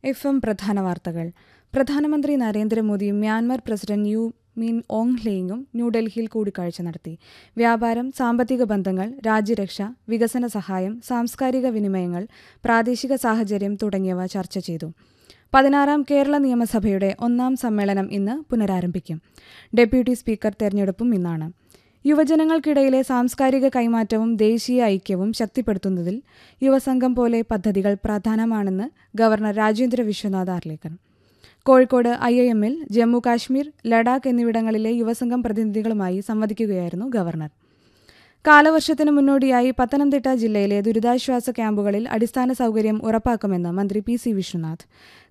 F M പ്രധാന വാർത്തകൾ പ്രധാനമന്ത്രി Narendra Modi Myanmar president U Min Aung ലേങ്ങും ന്യൂഡൽഹിയിൽ കൂടിക്കാഴ്ച നടത്തി വ്യാപാരം സാമ്പത്തിക ബന്ധങ്ങൾ രാജ്യരക്ഷ വികസന സഹായം സാംസ്കാരിക വിനിമയങ്ങൾ പ്രാദേശിക സാഹചര്യം തുടങ്ങിയവ ചർച്ച ചെയ്തു പതിനാറാം കേരള നിയമസഭയുടെ ഒന്നാം സമ്മേളനം ഇന്ന് പുനരാരംഭിക്കും ഡെപ്യൂട്ടി സ്പീക്കർ തെരഞ്ഞെടുപ്പും ഇന്നാണ് യുവജനങ്ങൾക്കിടയിലെ സാംസ്കാരിക കൈമാറ്റവും ദേശീയ ഐക്യവും ശക്തിപ്പെടുത്തുന്നതിൽ യുവസംഘം പോലെ പദ്ധതികൾ പ്രധാനമാണെന്ന് governor Rajendra Vishwanath Arlekar Kozhikode I I എമ്മിൽ ജമ്മു കാശ്മീർ ലഡാക്ക് എന്നിവിടങ്ങളിലെ യുവസംഘം പ്രതിനിധികളുമായി സംവദിക്കുകയായിരുന്നു ഗവർണർ കാലവർഷത്തിന് മുന്നോടിയായി പത്തനംതിട്ട ജില്ലയിലെ ദുരിതാശ്വാസ ക്യാമ്പുകളിൽ അടിസ്ഥാന സൗകര്യം ഉറപ്പാക്കുമെന്ന് മന്ത്രി പി സി വിശ്വനാഥ്